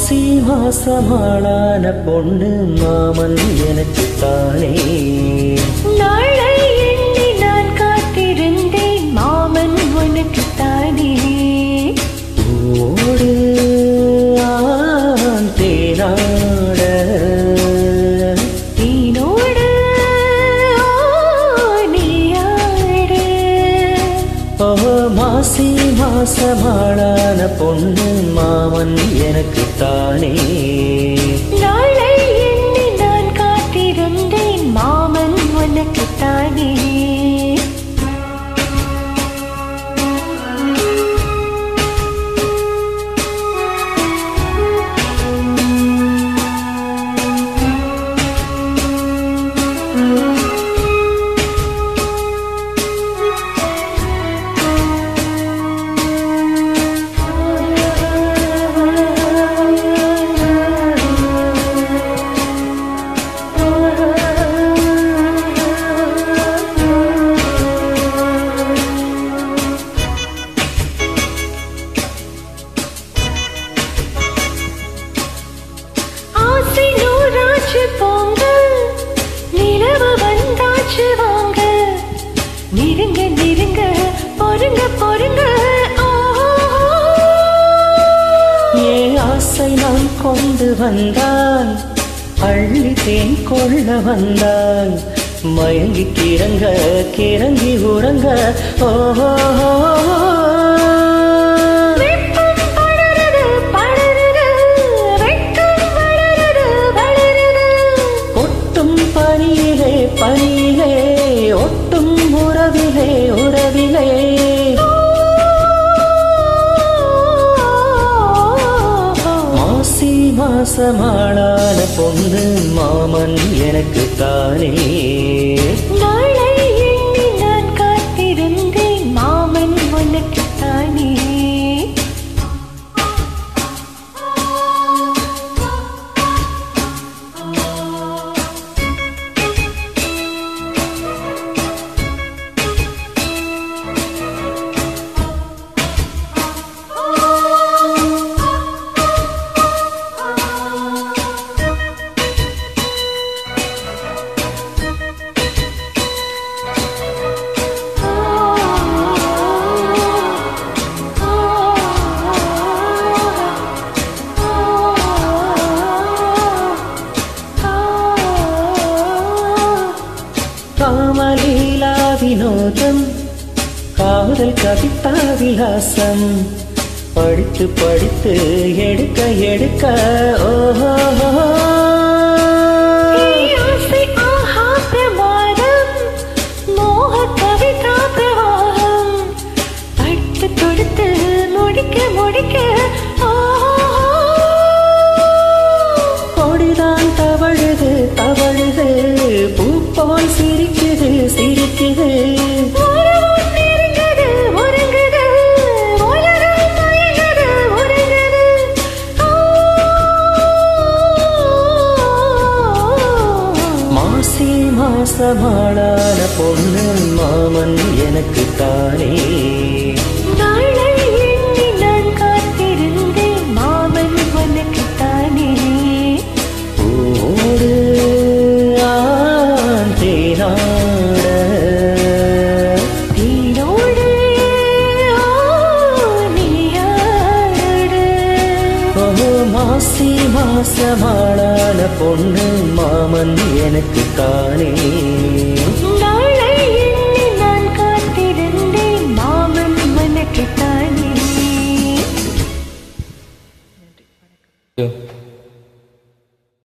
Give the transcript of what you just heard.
மாசி மாசமாளான பொண்ணு மாமன் எனக்கு தானே நாளை எண்ணி நான் காத்திருந்தேன் மாமன் உனக்கு தானே ஓடு ஆண் தேனாட தீனோடு நீயாடு ஓ மாசி மாசமாளான பொண்ணு மாமன் எனக்கு தானே நாளை எண்ணி நான் காத்திருந்தேன் மாமன் உனக்கு தானே ஆசை நூறாச்சு போங்க நிலவு வந்தாச்சு வாங்க நெருங்க நெருங்க பொறுங்க பொறுங்க ஓஹோ ஏ ஆசை நான் கொண்டு வந்தால் அள்ளி தேன் கொள்ள வந்தால் மயங்கி கிறங்க கிறங்கி உறங்க ஓஹோ வெப்பம் படருது படருது வெட்கம் வளருது வளருது ஒட்டும் பனியிலே பனியிலே ஒட்டும் உறவிலே உறவிலே மாசி மாசமாளான பொண்ணு மாமன் எனக்கு தானே நாளை எண்ணி நான் காத்திருந்தேன் மாமன் உனக்கு தானே காமலீலா வினோதம் காதல் கவிதா விலாசம் படித்து படித்து எடுக்க எடுக்க ஓஹோ ஆசை ஆஹா பிரமாதம் மோக கவிதா பிரவாகம் பட்டு தொடுத்து முடிக்க முடிக்க கொடிதான் தவழுது தவழுது பூ போல் சிரிக்குது சிரிக்குது நெருங்குது உறங்குது உலகம் மயங்குது உறங்குது மாசி மாசமாளான பொண்ணு மாமன் எனக்கு தானே நாளை எண்ணி நான் காத்திருந்தேன் மாமன் உனக்கு தானே ஓடு ஆண் தேனாட தீரோடு நீயாடு ஓ மாசி மாசமாளான பொண்ணு மாமன் எனக்கு தானே